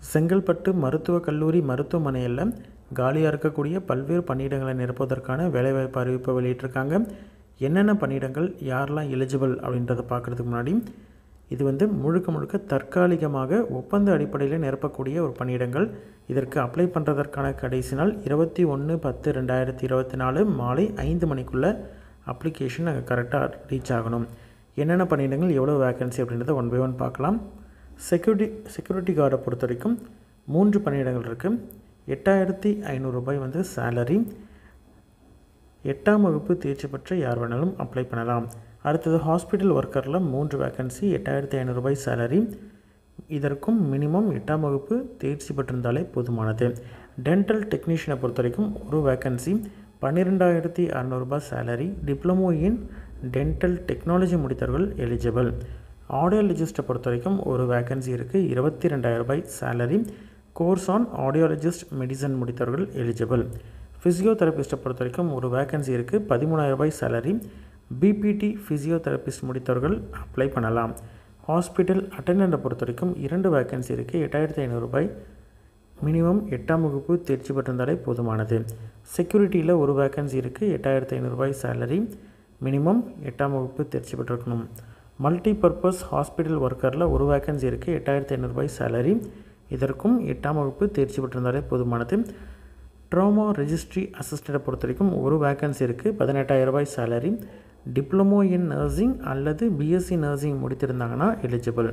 செங்கல்பட்டு மருத்துவக் கல்லூரி மருத்துவமனையில் காலியாக இருக்கக்கூடிய பல்வேறு பணியிடங்களை நிரப்புவதற்கான வேலைவாய்ப்பு அறிவிப்பை வெளியிட்டிருக்காங்க என்னென்ன பணியிடங்கள் யாரெல்லாம் எலிஜிபிள் அப்படின்றத பார்க்குறதுக்கு முன்னாடி இது வந்து முழுக்க முழுக்க தற்காலிகமாக ஒப்பந்த அடிப்படையில் நிரப்பக்கூடிய ஒரு பணியிடங்கள் இதற்கு அப்ளை பண்ணுறதற்கான கடைசி நாள் இருபத்தி ஒன்று பத்து ரெண்டாயிரத்தி இருபத்தி நாலு மாலை ஐந்து மணிக்குள்ளே அப்ளிகேஷன் நாங்கள் கரெக்டாக ரீச் ஆகணும் என்னென்ன பணியிடங்கள் எவ்வளோ வேகன்சி அப்படின்றத ஒன் பை ஒன் பார்க்கலாம் செக்யூரிட்டி செக்யூரிட்டி கார்டை பொறுத்த வரைக்கும் மூன்று பணியிடங்கள் இருக்குது எட்டாயிரத்தி ஐநூறுரூபாய் வந்து சேலரி எட்டாம் வகுப்பு தேர்ச்சி பெற்ற யார் வேணாலும் அப்ளை பண்ணலாம் அடுத்தது ஹாஸ்பிட்டல் ஒர்க்கரில் மூன்று வேக்கன்சி எட்டாயிரத்தி ஐநூறுரூபாய் சேலரி இதற்கும் மினிமம் எட்டாம் வகுப்பு தேர்ச்சி பெற்றிருந்தாலே போதுமானது டென்டல் டெக்னீஷியனை பொறுத்த வரைக்கும் ஒரு வேக்கன்சி பன்னிரெண்டாயிரத்தி அறநூறுபா salary diploma in dental technology முடித்தவர்கள் எலிஜிபிள் ஆடியாலஜிஸ்ட்டை பொறுத்த வரைக்கும் ஒரு வேக்கன்சி இருக்குது இருபத்தி ரெண்டாயிரம் ரூபாய் salary course on audiologist medicine முடித்தவர்கள் எலிஜிபிள் ஃபிசியோதெரபிஸ்ட்டை பொறுத்த வரைக்கும் ஒரு வேக்கன்சி இருக்குது பதிமூணாயிரம் ரூபாய் சேலரி பிபிடி ஃபிசியோதெரபிஸ்ட் முடித்தவர்கள் அப்ளை பண்ணலாம் ஹாஸ்பிட்டல் அட்டெண்டண்ட்டை பொறுத்த வரைக்கும் இரண்டு வேக்கன்சி இருக்குது எட்டாயிரத்தி ஐநூறுரூபாய் மினிமம் எட்டாம் வகுப்பு தேர்ச்சி பெற்றிருந்தாலே போதுமானது செக்யூரிட்டியில் ஒரு வேக்கன்சி இருக்குது எட்டாயிரத்தி ஐநூறுரூபாய் சேலரி மினிமம் எட்டாம் வகுப்பு தேர்ச்சி பெற்றிருக்கணும் மல்டி பர்பஸ் ஹாஸ்பிட்டல் ஒர்க்கரில் ஒரு வேக்கன்சி இருக்குது எட்டாயிரத்தி ஐநூறுரூபாய் சேலரி இதற்கும் எட்டாம் வகுப்பு தேர்ச்சி பெற்றிருந்தாலே போதுமானது ட்ரோமா ரெஜிஸ்ட்ரி அசிஸ்டண்ட்டை பொறுத்த வரைக்கும் ஒரு வேக்கன்சி இருக்குது பதினெட்டாயிரம் ரூபாய் சேலரி டிப்ளமோ இன் நர்சிங் அல்லது பிஎஸ்சி நர்சிங் முடித்திருந்தாங்கன்னா எலிஜிபிள்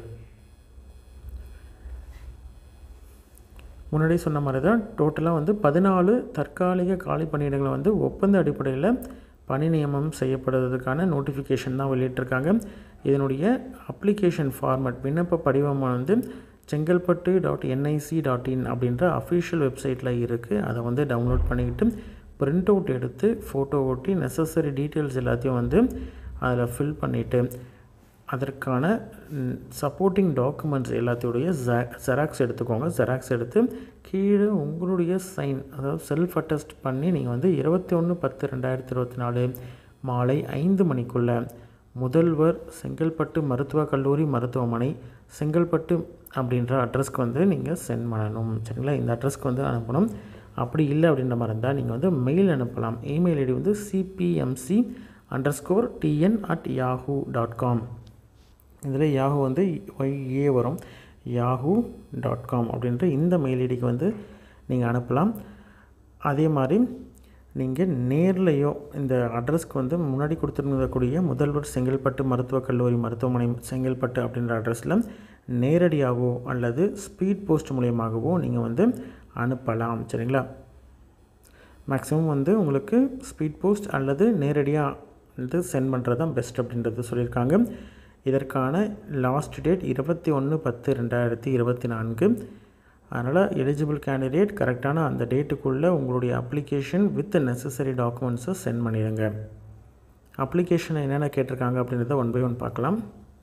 முன்னாடி சொன்ன மாதிரி தான் டோட்டலாக வந்து பதினாலு தற்காலிக காலி பணியிடங்களை வந்து ஒப்பந்த அடிப்படையில் பணி நியமனம் செய்யப்படுவதற்கான நோட்டிஃபிகேஷன் தான் வெளியிட்டிருக்காங்க இதனுடைய அப்ளிகேஷன் ஃபார்மட் விண்ணப்ப படிவம் வந்து Chengalpattu dot NIC dot in அப்படின்ற அஃபிஷியல் வெப்சைட்டில் இருக்குது அதை வந்து டவுன்லோட் பண்ணிக்கிட்டு பிரிண்ட் அவுட் எடுத்து ஃபோட்டோ ஓட்டி நெசசரி டீட்டெயில்ஸ் எல்லாத்தையும் வந்து அதில் ஃபில் பண்ணிவிட்டு அதற்கான சப்போர்ட்டிங் டாக்குமெண்ட்ஸ் எல்லாத்தையுடைய ஜெராக்ஸ் எடுத்துக்கோங்க ஜெராக்ஸ் எடுத்து கீழே உங்களுடைய சைன் அதாவது செல்ஃப் அட்டஸ்ட் பண்ணி நீங்கள் வந்து இருபத்தி ஒன்று பத்து ரெண்டாயிரத்தி இருபத்தி நாலு மாலை ஐந்து மணிக்குள்ளே முதல்வர் செங்கல்பட்டு மருத்துவக் கல்லூரி மருத்துவமனை செங்கல்பட்டு அப்படின்ற அட்ரஸ்க்கு வந்து நீங்கள் சென்ட் பண்ணணும் சரிங்களா இந்த அட்ரஸ்க்கு வந்து அனுப்பணும் அப்படி இல்லை அப்படின்ற மாதிரி இருந்தால் நீங்கள் வந்து மெயில் அனுப்பலாம் இமெயில் ஐடி வந்து சிபிஎம்சி under score TN at Yahoo dot com இதில் யாஹூ வந்து ஒய்ஏ வரும் யாஹூ டாட் காம் அப்படின்ற இந்த மெயில் ஐடிக்கு வந்து நீங்கள் அனுப்பலாம் அதே மாதிரி நீங்கள் நேர்லையோ இந்த அட்ரஸ்க்கு வந்து முன்னாடி கொடுத்துருக்கக்கூடிய முதல்வர் செங்கல்பட்டு மருத்துவக் கல்லூரி மருத்துவமனை செங்கல்பட்டு அப்படின்ற அட்ரஸில் நேரடியாகவோ அல்லது ஸ்பீட் போஸ்ட் மூலியமாகவோ நீங்கள் வந்து அனுப்பலாம் சரிங்களா மேக்ஸிமம் வந்து உங்களுக்கு ஸ்பீட் போஸ்ட் அல்லது நேரடியாக வந்து சென்ட் பண்ணுறது தான் பெஸ்ட் அப்படின்றது சொல்லியிருக்காங்க இதற்கான லாஸ்ட் டேட் இருபத்தி ஒன்று பத்து ரெண்டாயிரத்தி இருபத்தி நான்கு அதனால் எலிஜிபிள் கேண்டிடேட் கரெக்டான அந்த டேட்டுக்குள்ளே உங்களுடைய அப்ளிகேஷன் வித் நெசசரி டாக்குமெண்ட்ஸை சென்ட் பண்ணிடுங்க அப்ளிகேஷனை என்னென்ன கேட்டிருக்காங்க அப்படின்றத ஒன் பை ஒன் பார்க்கலாம்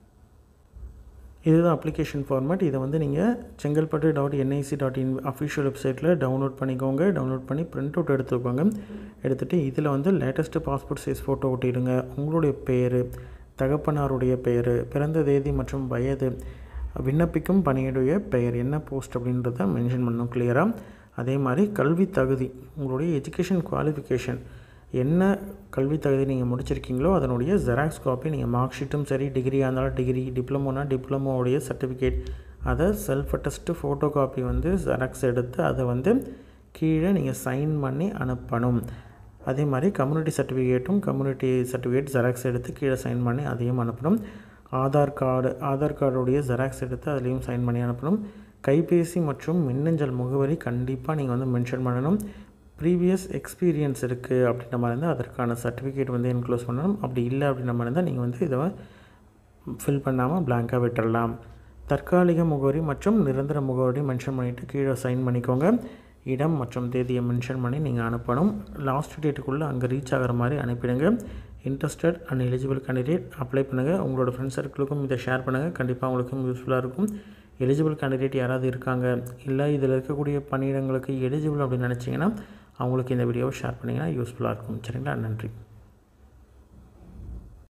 இதுதான் அப்ளிகேஷன் ஃபார்மேட் இதை வந்து நீங்கள் Chengalpattu dot NIC dot in official வெப்சைட்டில் டவுன்லோட் பண்ணிக்கோங்க டவுன்லோட் பண்ணி பிரிண்ட் அவுட் எடுத்துக்கோங்க எடுத்துகிட்டு இதில் வந்து லேட்டஸ்ட்டு பாஸ்போர்ட் சைஸ் ஃபோட்டோ ஒட்டிடுங்க உங்களுடைய பேர் தகப்பனாருடைய பெயர் பிறந்த தேதி மற்றும் வயது விண்ணப்பிக்கும் பணியுடைய பெயர் என்ன போஸ்ட் அப்படின்றத மென்ஷன் பண்ணணும் கிளியராக அதே மாதிரி கல்வி தகுதி உங்களுடைய எஜுகேஷன் குவாலிஃபிகேஷன் என்ன கல்வி தகுதி நீங்கள் முடிச்சிருக்கீங்களோ அதனுடைய ஜெராக்ஸ் காப்பி நீங்கள் மார்க் ஷீட்டும் சரி டிகிரியாக இருந்தாலும் டிகிரி டிப்ளமோனா டிப்ளமோடைய சர்டிஃபிகேட் அதை செல்ஃப் அட்டஸ்ட்டு ஃபோட்டோ காப்பி வந்து ஜெராக்ஸ் எடுத்து அதை வந்து கீழே நீங்கள் சைன் பண்ணி அனுப்பணும் அதே மாதிரி கம்யூனிட்டி சர்டிஃபிகேட்டும் கம்யூனிட்டி சர்டிஃபிகேட் ஜெராக்ஸ் எடுத்து கீழே சைன் பண்ணி அதையும் அனுப்பணும் ஆதார் கார்டு ஆதார் கார்டுடைய ஜெராக்ஸ் எடுத்து அதுலேயும் சைன் பண்ணி அனுப்பணும் கைபேசி மற்றும் மின்னஞ்சல் முகவரி கண்டிப்பாக நீங்கள் வந்து மென்ஷன் பண்ணணும் ப்ரீவியஸ் எக்ஸ்பீரியன்ஸ் இருக்குது அப்படின்ற மாதிரி இருந்தால் அதற்கான சர்டிஃபிகேட் வந்து என்க்ளோஸ் பண்ணணும் அப்படி இல்லை அப்படின்ற மாதிரி இருந்தால் நீங்கள் வந்து இதை ஃபில் பண்ணாமல் பிளாங்காக விட்டுடலாம் தற்காலிக முகவரி மற்றும் நிரந்தர முகவரி மென்ஷன் பண்ணிவிட்டு கீழே சைன் பண்ணிக்கோங்க இடம் மற்றும் தேதியை மென்ஷன் பண்ணி நீங்கள் அனுப்பணும் லாஸ்ட் டேட்டுக்குள்ளே அங்கே ரீச் ஆகிற மாதிரி அனுப்பிடுங்க interested and eligible candidate apply பண்ணுங்கள் உங்களோட ஃப்ரெண்ட்ஸ் சர்க்கிளுக்கும் இதை ஷேர் பண்ணுங்கள் கண்டிப்பாக உங்களுக்கும் யூஸ்ஃபுல்லாக இருக்கும் எலிஜிபிள் கேண்டிடேட் யாராவது இருக்காங்க இல்லை இதில் இருக்கக்கூடிய பணியிடங்களுக்கு எலிஜிபிள் அப்படின்னு நினச்சிங்கன்னா அவங்களுக்கு இந்த வீடியோவை ஷேர் பண்ணிங்கன்னா யூஸ்ஃபுல்லாக இருக்கும் சரிங்களா நன்றி